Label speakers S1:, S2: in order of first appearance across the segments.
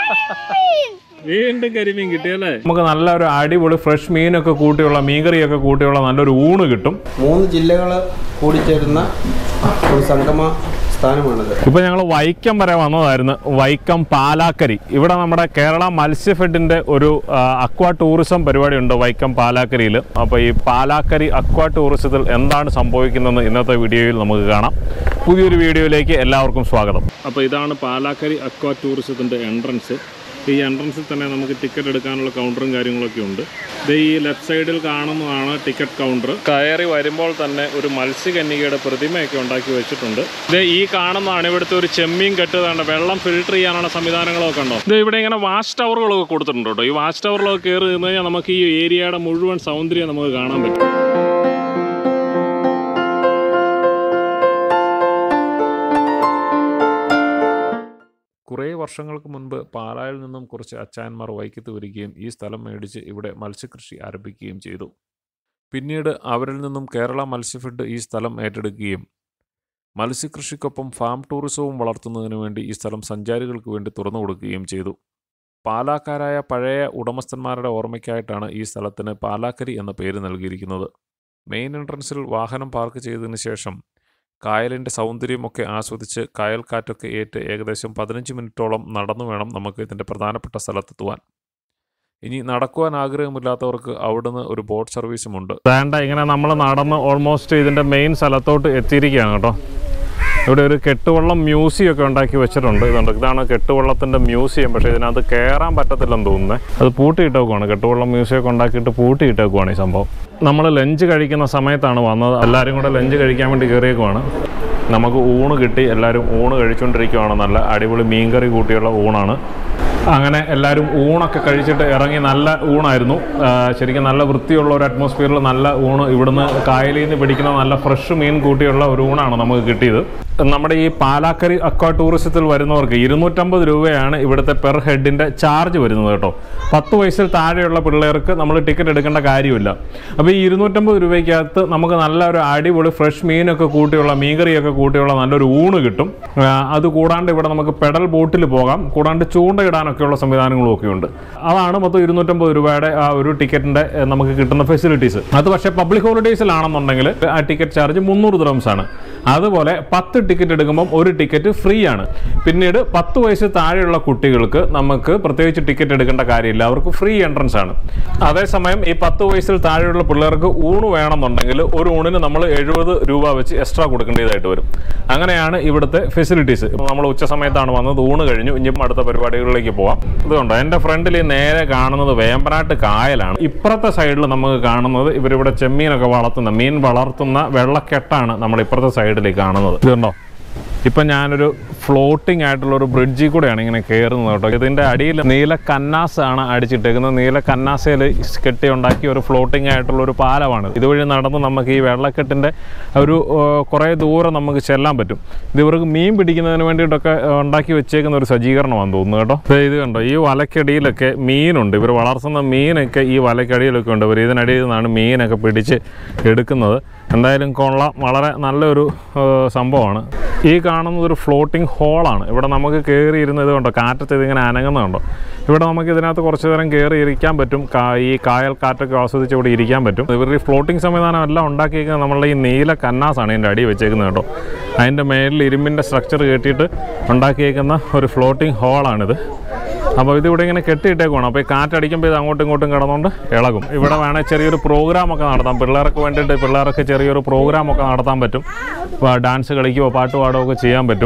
S1: വീണ്ടും കരിമീൻ കിട്ടിയല്ലേ
S2: നമുക്ക് നല്ലൊരു അടിപൊളി ഫ്രഷ് മീനൊക്കെ കൂട്ടിയുള്ള മീൻകറിയൊക്കെ കൂട്ടിയുള്ള നല്ലൊരു ഊണ് കിട്ടും
S3: മൂന്ന് ജില്ലകൾ കൂടിച്ചേരുന്ന ഒരു സംഗമ സ്ഥാനമാണിത്
S2: ഇപ്പൊ ഞങ്ങൾ വൈക്കം വരെ വന്നതായിരുന്നു വൈക്കം പാലാക്കരി ഇവിടെ നമ്മുടെ കേരള മത്സ്യഫെഡിന്റെ ഒരു ആ, അക്വാ ടൂറിസം പരിപാടി ഉണ്ട് വൈക്കം പാലാക്കരിയിൽ അപ്പോൾ ഈ പാലാക്കരി അക്വാ ടൂറിസത്തിൽ എന്താണ് സംഭവിക്കുന്നതെന്ന് ഇന്നത്തെ വീഡിയോയിൽ നമുക്ക് കാണാം പുതിയൊരു വീഡിയോയിലേക്ക് എല്ലാവർക്കും സ്വാഗതം അപ്പോൾ ഇതാണ് പാലാക്കരി അക്വാ ടൂറിസത്തിന്റെ എൻട്രൻസ് ഈ എൻട്രൻസിൽ തന്നെ നമുക്ക് ടിക്കറ്റ് എടുക്കാനുള്ള കൗണ്ടറും കാര്യങ്ങളൊക്കെ ഉണ്ട് ഇത് ഈ ലെഫ്റ്റ് സൈഡിൽ കാണുന്നതാണ് ടിക്കറ്റ് കൗണ്ടർ കയറി വരുമ്പോൾ തന്നെ ഒരു മത്സ്യകന്യകയുടെ പ്രതിമയൊക്കെ ഉണ്ടാക്കി വെച്ചിട്ടുണ്ട് ഇത് ഈ കാണുന്നതാണ് ഇവിടുത്തെ ഒരു ചെമ്മീൻ കെട്ടുതാണ്ട് വെള്ളം ഫിൽട്ടർ ചെയ്യാനുള്ള സംവിധാനങ്ങളൊക്കെ ഉണ്ടോ ഇത് ഇവിടെ ഇങ്ങനെ വാച്ച് ടവറുകളൊക്കെ കൊടുത്തിട്ടുണ്ട് കേട്ടോ ഈ വാച്ച് ടവറിലൊക്കെ കയറി നിന്ന് കഴിഞ്ഞാൽ നമുക്ക് ഈ ഏരിയയുടെ മുഴുവൻ സൗന്ദര്യം നമുക്ക് കാണാൻ പറ്റും കുറേ വർഷങ്ങൾക്ക് മുൻപ് പാലായിൽ നിന്നും കുറച്ച് അച്ചായന്മാർ വൈക്കത്ത് വരികയും ഈ സ്ഥലം മേടിച്ച് ഇവിടെ മത്സ്യകൃഷി ആരംഭിക്കുകയും ചെയ്തു പിന്നീട് അവരിൽ നിന്നും കേരള മത്സ്യഫെഡ് ഈ സ്ഥലം ഏറ്റെടുക്കുകയും മത്സ്യകൃഷിക്കൊപ്പം ഫാം ടൂറിസവും വളർത്തുന്നതിന് വേണ്ടി ഈ സ്ഥലം സഞ്ചാരികൾക്ക് വേണ്ടി തുറന്നു കൊടുക്കുകയും ചെയ്തു പാലാക്കാരായ പഴയ ഉടമസ്ഥന്മാരുടെ ഓർമ്മയ്ക്കായിട്ടാണ് ഈ സ്ഥലത്തിന് പാലാക്കരി എന്ന പേര് നൽകിയിരിക്കുന്നത് മെയിൻ എൻട്രൻസിൽ വാഹനം പാർക്ക് ചെയ്തതിന് ശേഷം കായലിൻ്റെ സൗന്ദര്യമൊക്കെ ആസ്വദിച്ച് കായൽക്കാറ്റൊക്കെ ഏറ്റ് ഏകദേശം പതിനഞ്ച് മിനിറ്റോളം നടന്നു വേണം നമുക്ക് ഇതിൻ്റെ പ്രധാനപ്പെട്ട സ്ഥലത്തെത്തുവാൻ ഇനി നടക്കുവാൻ ആഗ്രഹമില്ലാത്തവർക്ക് അവിടുന്ന് ഒരു ബോട്ട് സർവീസുമുണ്ട് വേണ്ട ഇങ്ങനെ നമ്മൾ നടന്ന് ഓൾമോസ്റ്റ് ഇതിൻ്റെ മെയിൻ സ്ഥലത്തോട്ട് എത്തിയിരിക്കുകയാണ് കേട്ടോ ഇവിടെ ഒരു കെട്ടുവള്ളം മ്യൂസിയം ഒക്കെ ഉണ്ടാക്കി വെച്ചിട്ടുണ്ട് ഇതുണ്ട് ഇതാണ് കെട്ടുവള്ളത്തിൻ്റെ മ്യൂസിയം പക്ഷേ ഇതിനകത്ത് കയറാൻ പറ്റത്തില്ലെന്ന് തോന്നുന്നത് അത് പൂട്ടിയിട്ടേക്കുവാണ് കെട്ടുവള്ളം മ്യൂസിയം ഒക്കെ ഉണ്ടാക്കിയിട്ട് പൂട്ടിയിട്ടേക്കുവാണ് ഈ സംഭവം നമ്മൾ ലഞ്ച് കഴിക്കുന്ന സമയത്താണ് വന്നത് എല്ലാവരും കൂടെ ലഞ്ച് കഴിക്കാൻ വേണ്ടി കയറിയേക്കുവാണ് നമുക്ക് ഊണ് കിട്ടി എല്ലാവരും ഊണ് കഴിച്ചുകൊണ്ടിരിക്കുവാണ് നല്ല അടിപൊളി മീൻകറി കൂട്ടിയുള്ള ഊണാണ് അങ്ങനെ എല്ലാവരും ഊണൊക്കെ കഴിച്ചിട്ട് ഇറങ്ങി നല്ല ഊണായിരുന്നു ആ, ശരിക്കും നല്ല വൃത്തിയുള്ള ഒരു അറ്റ്മോസ്ഫിയറിൽ നല്ല ഊണ് ഇവിടുന്ന് കായലിൽ നിന്ന് പിടിക്കുന്ന നല്ല ഫ്രഷ് മീൻ കൂട്ടിയുള്ള ഒരു ഊണാണ് നമുക്ക് കിട്ടിയത് നമ്മുടെ ഈ പാലാക്കരി അക്വാ ടൂറിസത്തിൽ വരുന്നവർക്ക് ഇരുന്നൂറ്റമ്പത് രൂപയാണ് ഇവിടുത്തെ പെർ ഹെഡിൻ്റെ ചാർജ് വരുന്നത് കേട്ടോ പത്ത് വയസ്സിൽ താഴെയുള്ള പിള്ളേർക്ക് നമ്മൾ ടിക്കറ്റ് എടുക്കേണ്ട കാര്യമില്ല അപ്പോൾ ഈ ഇരുന്നൂറ്റമ്പത് രൂപയ്ക്കകത്ത് നമുക്ക് നല്ല ഒരു അടിപൊളി ഫ്രഷ് മീനൊക്കെ കൂട്ടിയുള്ള മീൻകറിയൊക്കെ കൂട്ടിയുള്ള നല്ലൊരു ഊണ് കിട്ടും ആ, അത് കൂടാണ്ട് ഇവിടെ നമുക്ക് പെഡൽ ബോട്ടിൽ പോകാം കൂടാണ്ട് ചൂണ്ടയിടാനൊക്കെയുള്ള സംവിധാനങ്ങളും ഒക്കെ ഉണ്ട് അതാണ് മൊത്തം ഇരുന്നൂറ്റമ്പത് രൂപയുടെ ആ ഒരു ടിക്കറ്റിൻ്റെ നമുക്ക് കിട്ടുന്ന ഫെസിലിറ്റീസ് അത് പക്ഷേ പബ്ലിക് ഹോളിഡേയ്സിലാണെന്നുണ്ടെങ്കിൽ ആ ടിക്കറ്റ് ചാർജ് മുന്നൂറ് ദ്രംസ് ആണ് അതുപോലെ പത്ത് ടിക്കറ്റ് എടുക്കുമ്പം ഒരു ടിക്കറ്റ് ഫ്രീ ആണ് പിന്നീട് പത്ത് വയസ്സ് താഴെയുള്ള കുട്ടികൾക്ക് നമുക്ക് പ്രത്യേകിച്ച് ടിക്കറ്റ് എടുക്കേണ്ട കാര്യമില്ല അവർക്ക് ഫ്രീ എൻട്രൻസ് ആണ് അതേസമയം ഈ പത്ത് വയസ്സിൽ താഴെയുള്ള പിള്ളേർക്ക് ഊണ് വേണമെന്നുണ്ടെങ്കിൽ ഒരു ഊണിന് നമ്മൾ എഴുപത് രൂപ വെച്ച് എക്സ്ട്രാ കൊടുക്കേണ്ടതായിട്ട് വരും അങ്ങനെയാണ് ഇവിടുത്തെ ഫെസിലിറ്റീസ് ഇപ്പോൾ നമ്മൾ ഉച്ച സമയത്താണ് വന്നത് ഊണ് കഴിഞ്ഞു ഇനിയിപ്പം അടുത്ത പരിപാടികളിലേക്ക് പോവാം ഇതുകൊണ്ട് എൻ്റെ ഫ്രണ്ടിൽ നേരെ കാണുന്നത് വേമ്പനാട്ട് കായലാണ് ഇപ്പുറത്തെ സൈഡിൽ നമുക്ക് കാണുന്നത് ഇവരിവിടെ ചെമ്മീനൊക്കെ വളർത്തുന്ന മീൻ വളർത്തുന്ന വെള്ളക്കെട്ടാണ് നമ്മൾ ഇപ്പുറത്തെ സൈഡിൽ കാണുന്നത് ഇതുണ്ടോ ഇപ്പം ഞാനൊരു ഫ്ലോട്ടിംഗ് ആയിട്ടുള്ള ഒരു ബ്രിഡ്ജിൽ കൂടെയാണ് ഇങ്ങനെ കയറുന്നത് കേട്ടോ ഇതിൻ്റെ അടിയിൽ നീല കന്നാസാണ് അടിച്ചിട്ടേക്കുന്നത് നീല കന്നാസയിൽ കെട്ടി ഉണ്ടാക്കിയ ഒരു ഫ്ലോട്ടിംഗ് ആയിട്ടുള്ള ഒരു പാലമാണ് ഇതുവഴി നടന്ന് നമുക്ക് ഈ വെള്ളക്കെട്ടിൻ്റെ ഒരു ഏർ, കുറേ ദൂരം നമുക്ക് ചെല്ലാൻ പറ്റും ഇത് ഇവർക്ക് മീൻ പിടിക്കുന്നതിന് വേണ്ടിയിട്ടൊക്കെ ഏർ, ഉണ്ടാക്കി വെച്ചേക്കുന്ന ഒരു സജ്ജീകരണമാണെന്ന് തോന്നുന്നു കേട്ടോ ദേ ഇത് കണ്ടോ ഈ വലക്കടിയിലൊക്കെ മീനുണ്ട് ഇവർ വളർത്തുന്ന മീനൊക്കെ ഈ വലക്കടിയിലൊക്കെ ഉണ്ട് ഇവർ ഇതിനടിയിൽ നിന്നാണ് മീനൊക്കെ പിടിച്ച് എടുക്കുന്നത് എന്തായാലും കൊള്ളാം വളരെ നല്ലൊരു ഏർ, സംഭവമാണ് ഈ കാണുന്നത് ഒരു ഫ്ലോട്ടിംഗ് ഹോളാണ് ഇവിടെ നമുക്ക് കയറി ഇരുന്നത് കണ്ടോ കാറ്റത്ത് ഇതിങ്ങനെ അനങ്ങുന്നുണ്ടോ ഇവിടെ നമുക്ക് ഇതിനകത്ത് കുറച്ച് നേരം കയറി ഇരിക്കാൻ പറ്റും കാ- ഈ കായൽ കാറ്റൊക്കെ ആസ്വദിച്ച് ഇവിടെ ഇരിക്കാൻ പറ്റും ഇവരുടെ ഈ ഫ്ലോട്ടിംഗ് സംവിധാനം എല്ലാം ഉണ്ടാക്കിയിരിക്കുന്നത് നമ്മളുടെ ഈ നീല കന്നാസാണ് ഇതിൻ്റെ അടി വെച്ചേക്കുന്നത് കേട്ടോ അതിൻ്റെ മേലിൽ ഇരുമ്പിൻ്റെ സ്ട്രക്ചർ കെട്ടിയിട്ട് ഉണ്ടാക്കിയേക്കുന്ന ഒരു ഫ്ലോട്ടിംഗ് ഹോളാണിത് അപ്പോൾ ഇതിവിടെ ഇങ്ങനെ കെട്ടിയിട്ടേക്കുവാണ് അപ്പോൾ ഈ കാറ്റടിക്കുമ്പോൾ ഇത് അങ്ങോട്ടും ഇങ്ങോട്ടും കിടന്നുകൊണ്ട് ഇളകും ഇവിടെ വേണേൽ ചെറിയൊരു പ്രോഗ്രാമൊക്കെ നടത്താം പിള്ളേർക്ക് വേണ്ടിയിട്ട് പിള്ളേർക്ക് ചെറിയൊരു പ്രോഗ്രാമൊക്കെ നടത്താൻ പറ്റും ഇപ്പോൾ ഡാൻസ് കളിക്കുകയോ പാട്ട് പാടുകയോ ഒക്കെ ചെയ്യാൻ പറ്റും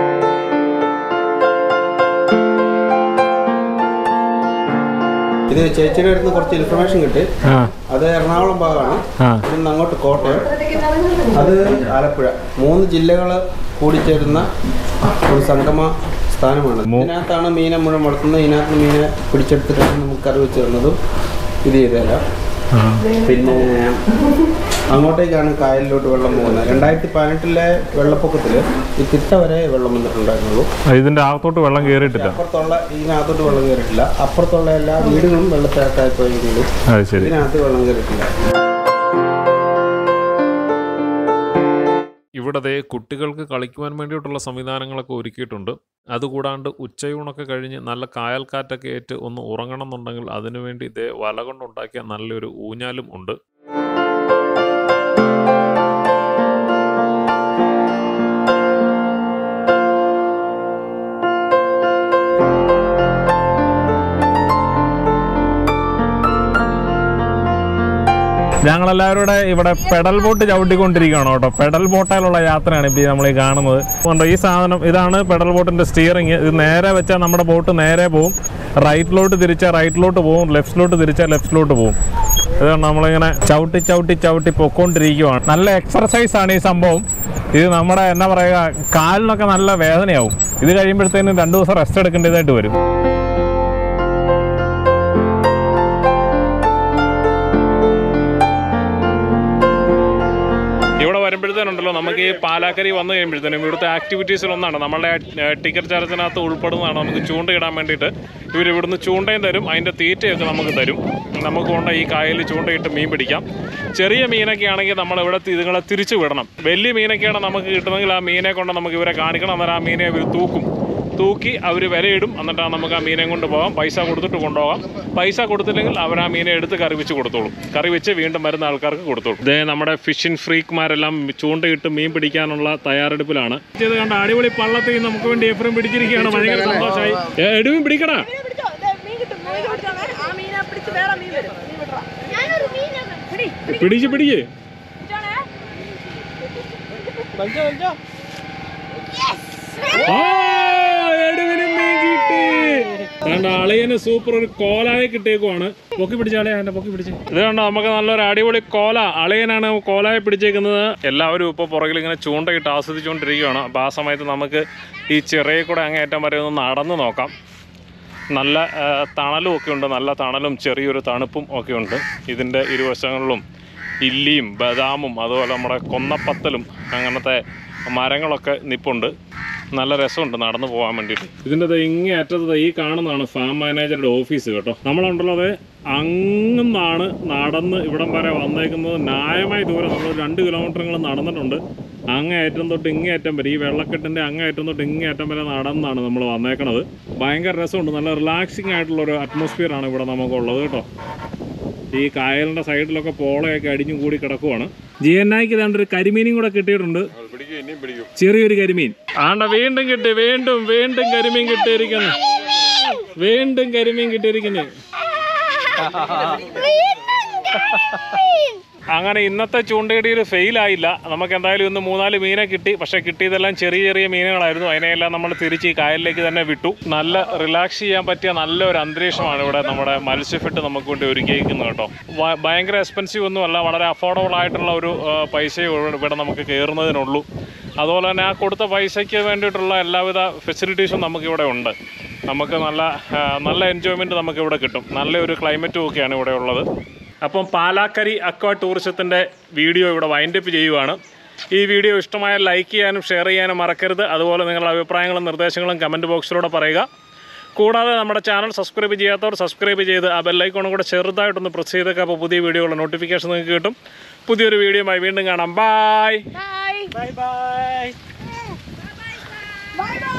S3: ഇത് ചേച്ചിയുടെ അടുത്ത് കുറച്ച് ഇൻഫർമേഷൻ കിട്ടി
S2: ആ
S3: അത് എറണാകുളം ഭാഗമാണ്
S2: ആ
S3: ഇവിടുന്ന് അങ്ങോട്ട് കോട്ടയം അത് ആലപ്പുഴ മൂന്ന് ജില്ലകൾ കൂടിച്ചേരുന്ന ഒരു സംഗമ സ്ഥാനമാണ് ഇതിനകത്താണ് മീനെ മുഴുവൻ വളർത്തുന്നത് ഇതിനകത്ത് മീനെ പിടിച്ചെടുത്തിട്ടാണ് നമുക്ക് കറി വെച്ച് തരുന്നതും ഇത് ചെയ്തതരാം
S2: ആ.
S3: പിന്നെ അങ്ങോട്ടേക്കാണ് കായലിലോട്ട് വെള്ളം പോകുന്നത് രണ്ടായിരത്തി പതിനെട്ടിലെ വെള്ളപ്പൊക്കത്തിൽ ഈ തിട്ട വരെ വെള്ളം വന്നിട്ടുണ്ടായിരുന്നുള്ളൂ
S2: ഇതിൻ്റെ അകത്തോട്ട് വെള്ളം കയറിയിട്ടില്ല
S3: അപ്പുറത്തുള്ള ഇതിനകത്തോട്ട് വെള്ളം കയറിയിട്ടില്ല അപ്പുറത്തുള്ള എല്ലാ വീടുകളും വെള്ളത്തിനകത്തായി പോയെങ്കിലും
S2: അത് ശരി
S3: ഇതിനകത്ത് വെള്ളം കയറിയിട്ടില്ല
S2: ഇവിടെ ദേ കുട്ടികൾക്ക് കളിക്കുവാൻ വേണ്ടിയിട്ടുള്ള സംവിധാനങ്ങളൊക്കെ ഒരുക്കിയിട്ടുണ്ട് അതുകൂടാണ്ട് ഉച്ചയൂണൊക്കെ കഴിഞ്ഞ് നല്ല കായൽക്കാറ്റൊക്കെ ഏറ്റ് ഒന്ന് ഉറങ്ങണം എന്നുണ്ടെങ്കിൽ അതിനുവേണ്ടി ഇതേ വല കൊണ്ടുണ്ടാക്കിയ നല്ലൊരു ഊഞ്ഞാലും ഉണ്ട്
S1: ഞങ്ങളെല്ലാവരും കൂടെ ഇവിടെ പെഡൽ ബോട്ട് ചവിട്ടിക്കൊണ്ടിരിക്കുകയാണ് കേട്ടോ പെഡൽ ബോട്ടിലുള്ള യാത്രയാണ് ഇപ്പോൾ നമ്മൾ ഈ കാണുന്നത് അതുകൊണ്ട് ഈ സാധനം ഇതാണ് പെഡൽ ബോട്ടിന്റെ സ്റ്റിയറിങ് ഇത് നേരെ വെച്ചാൽ നമ്മുടെ ബോട്ട് നേരെ പോവും റൈറ്റിലോട്ട് തിരിച്ചാൽ റൈറ്റിലോട്ട് പോകും ലെഫ്റ്റിലോട്ട് തിരിച്ചാൽ ലെഫ്റ്റിലോട്ട് പോകും ഇതാണ് നമ്മളിങ്ങനെ ചവിട്ടി ചവിട്ടി ചവിട്ടി പൊക്കോണ്ടിരിക്കുവാണ് നല്ല എക്സർസൈസ് ആണ് ഈ സംഭവം ഇത് നമ്മുടെ എന്നാ പറയുക കാലിനൊക്കെ നല്ല വേദനയാവും ഇത് കഴിയുമ്പോഴത്തേനും രണ്ട് ദിവസം റെസ്റ്റ് എടുക്കേണ്ടതായിട്ട് വരും ഇവിടെ വരുമ്പോഴത്തേനുണ്ടല്ലോ നമുക്ക് ഈ പാലാക്കരി വന്നു കഴിയുമ്പോഴത്തേനും ഇവിടുത്തെ ആക്ടിവിറ്റീസിൽ ഒന്നാണ് നമ്മളുടെ ടിക്കറ്റ് ചാർജിനകത്ത് ഉൾപ്പെടുന്നതാണ് നമുക്ക് ചൂണ്ടയിടാൻ വേണ്ടിയിട്ട് ഇവർ ഇവിടുന്ന് ചൂണ്ടയും തരും അതിൻ്റെ തീറ്റയൊക്കെ നമുക്ക് തരും നമുക്ക് കൊണ്ട് ഈ കായലിൽ ചൂണ്ടയിട്ട് മീൻ പിടിക്കാം ചെറിയ മീനൊക്കെ ആണെങ്കിൽ നമ്മൾ ഇവിടെ തി- ഇതുങ്ങളെ തിരിച്ചു വിടണം വലിയ മീനൊക്കെയാണ് നമുക്ക് കിട്ടുന്നതെങ്കിൽ ആ മീനെ കൊണ്ട് നമുക്ക് ഇവരെ കാണിക്കണം അന്നേരം ആ മീനെ ഇവർ തൂക്കും തൂക്കി അവർ വിലയിടും എന്നിട്ടാണ് നമുക്ക് ആ മീനെ കൊണ്ട് പോകാം പൈസ കൊടുത്തിട്ട് കൊണ്ടുപോകാം പൈസ കൊടുത്തില്ലെങ്കിൽ അവർ ആ മീനെ എടുത്ത് കറി വെച്ച് കൊടുത്തോളും കറി വെച്ച് വീണ്ടും വരുന്ന ആൾക്കാർക്ക് കൊടുത്തോളും ഇതേ നമ്മുടെ ഫിഷിംഗ് ഫ്രീക്മാരെല്ലാം ചൂണ്ടയിട്ട് മീൻ പിടിക്കാനുള്ള തയ്യാറെടുപ്പിലാണ് ഇത് കണ്ട അടിപൊളി പള്ളത്തിൽ നമുക്ക് വേണ്ടി എപ്പോഴും പിടിച്ചിരിക്കുകയാണ് ഭയങ്കര സന്തോഷമായി എടുവും പിടിക്കടാ
S4: മീനെ പിടിച്ചോ ദേ, മീൻ കിട്ടും മീൻ പിടിച്ചോണേ ആ മീനെ പിടിച്ച് വേറെ മീൻ വരും മീൻ വിടറാ ഞാനൊരു മീനാണ് പിടി
S1: പിടിച്ച് പിടിക്ക്
S4: പിടിച്ചോണേ
S1: ആ, എടുവിന് മീൻ കിട്ടി കണ്ട അളിയന് സൂപ്പർ ഒരു കോലായ കിട്ടിയേക്കുവാണ് പൊക്കി പിടിച്ച അളിയ എന്റെ പൊക്കി പിടിച്ച് ഇത് കണ്ടോ നമുക്ക് നല്ലൊരു അടിപൊളി കോല അളിയനാണ് കോലായ പിടിച്ചേക്കുന്നത് എല്ലാവരും ഇപ്പോൾ പുറകിൽ ഇങ്ങനെ ചൂണ്ടയിട്ട് ആസ്വദിച്ചുകൊണ്ടിരിക്കുകയാണ് അപ്പോൾ ആ സമയത്ത് നമുക്ക് ഈ ചിറയിൽ കൂടെ അങ്ങേറ്റം വരെ ഒന്ന് നടന്നു നോക്കാം നല്ല ആ, തണലും ഒക്കെ ഉണ്ട് നല്ല തണലും ചെറിയൊരു തണുപ്പും ഒക്കെ ഉണ്ട് ഇതിൻ്റെ ഇരുവശങ്ങളിലും ഇല്ലിയും ബദാമും അതുപോലെ നമ്മുടെ കൊന്നപ്പത്തലും അങ്ങനത്തെ മരങ്ങളൊക്കെ നിപ്പുണ്ട് നല്ല രസമുണ്ട് നടന്നു പോകാൻ വേണ്ടിയിട്ട് ഇതിൻ്റെ ദേ ഇങ്ങേ അറ്റത്ത് ദേ ഈ കാണുന്നതാണ് ഫാം മാനേജറുടെ ഓഫീസ് കേട്ടോ നമ്മളുണ്ടല്ലോ അത് അങ്ങുന്നാണ് നടന്ന് ഇവിടം വരെ വന്നേക്കുന്നത് ന്യായമായ ദൂരം നമ്മൾ രണ്ട് കിലോമീറ്ററുകൾ നടന്നിട്ടുണ്ട് അങ്ങേയറ്റം തൊട്ട് ഇങ്ങേയറ്റം വരെ ഈ വെള്ളക്കെട്ടിൻ്റെ അങ്ങേയറ്റം തൊട്ട് ഇങ്ങേയറ്റം വരെ നടന്നാണ് നമ്മൾ വന്നേക്കണത് ഭയങ്കര രസമുണ്ട് നല്ല റിലാക്സിങ് ആയിട്ടുള്ള ഒരു അറ്റ്മോസ്ഫിയർ ആണ് ഇവിടെ നമുക്കുള്ളത് കേട്ടോ ഈ കായലിൻ്റെ സൈഡിലൊക്കെ പോളയൊക്കെ അടിഞ്ഞു കൂടി കിടക്കുവാണ് ജി എൻ ഐക്ക് ഇതാണ്ട് ഒരു കരിമീനും കൂടെ കിട്ടിയിട്ടുണ്ട് ചെറിയൊരു കരിമീൻ ആണ്ട വീണ്ടും കിട്ടി വീണ്ടും വീണ്ടും കരിമീൻ കിട്ടിയിരിക്കുന്നു വീണ്ടും കരിമീൻ കിട്ടിയിരിക്കുന്നു അങ്ങനെ ഇന്നത്തെ ചൂണ്ടയിടിയിൽ ഫെയിൽ ആയില്ല നമുക്ക് എന്തായാലും ഇന്ന് മൂന്നാല് മീനെ കിട്ടി പക്ഷേ കിട്ടിയതെല്ലാം ചെറിയ ചെറിയ മീനുകളായിരുന്നു അതിനെയെല്ലാം നമ്മൾ തിരിച്ച് ഈ കായലിലേക്ക് തന്നെ വിട്ടു നല്ല റിലാക്സ് ചെയ്യാൻ പറ്റിയ നല്ലൊരു അന്തരീക്ഷമാണ് ഇവിടെ നമ്മുടെ മത്സ്യഫെട്ട് നമുക്ക് വേണ്ടി ഒരുക്കിയിരിക്കുന്നത് കേട്ടോ വ- ഭയങ്കര എക്സ്പെൻസീവ് ഒന്നുമല്ല വളരെ അഫോർഡബിൾ ആയിട്ടുള്ള ഒരു ആ, പൈസയേ ഇവിടെ ഇവിടെ നമുക്ക് കയറുന്നതിനുള്ളൂ അതുപോലെ തന്നെ ആ കൊടുത്ത പൈസയ്ക്ക് വേണ്ടിയിട്ടുള്ള എല്ലാവിധ ഫെസിലിറ്റീസും നമുക്കിവിടെ ഉണ്ട് നമുക്ക് നല്ല ആ, നല്ല എൻജോയ്മെൻറ്റ് നമുക്കിവിടെ കിട്ടും നല്ലൊരു ക്ലൈമറ്റും ഒക്കെയാണ് ഇവിടെ ഉള്ളത് അപ്പം പാലാക്കരി അക്വ ടൂറിസത്തിൻ്റെ വീഡിയോ ഇവിടെ വൈൻഡപ്പ് ചെയ്യുവാണ് ഈ വീഡിയോ ഇഷ്ടമായാൽ ലൈക്ക് ചെയ്യാനും ഷെയർ ചെയ്യാനും മറക്കരുത് അതുപോലെ നിങ്ങളുടെ അഭിപ്രായങ്ങളും നിർദ്ദേശങ്ങളും കമൻറ്റ് ബോക്സിലൂടെ പറയുക കൂടാതെ നമ്മുടെ ചാനൽ സബ്സ്ക്രൈബ് ചെയ്യാത്തവർ സബ്സ്ക്രൈബ് ചെയ്ത് ആ ബെല്ലൈക്കോണും കൂടെ ചെറുതായിട്ടൊന്ന് പ്രസ് ചെയ്തേക്കുക അപ്പോൾ പുതിയ വീഡിയോകളുടെ നോട്ടിഫിക്കേഷൻ നിങ്ങൾക്ക് കിട്ടും പുതിയൊരു വീഡിയോയുമായി വീണ്ടും കാണാം bye
S4: bye
S1: bye bye
S4: bye by